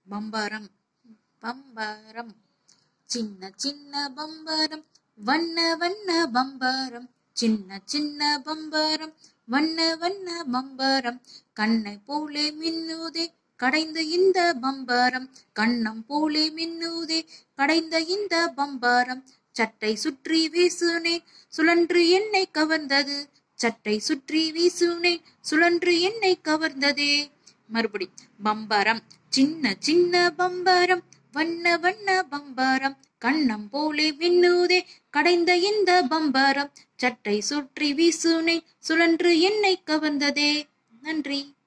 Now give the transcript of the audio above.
பம்பரம் பம்பரம் சின்ன சின்ன பம்பரம் வண்ண வண்ண பம்பரம் சின்ன சின்ன பம்பரம் வண்ண வண்ண பம்பரம் கண்ணை போலே மின்னுதே கடைந்த இந்த பம்பரம் கண்ணம் போலே மின்னுதே கடைந்த இந்த பம்பரம் சட்டை சுற்றி வீசுனேன் சுழன்று என்னை கவர்ந்தது சட்டை சுற்றி வீசுனேன் சுழன்று என்னை கவர்ந்ததே மறுபடி பம்பரம் சின்ன சின்ன பம்பரம் வண்ண வண்ண பம்பரம் கண்ணம் போலே மின்னுதே கடைந்த இந்த பம்பரம் சட்டை சுற்றி வீசுனேன் சுழன்று என்னை கவர்ந்ததே நன்றி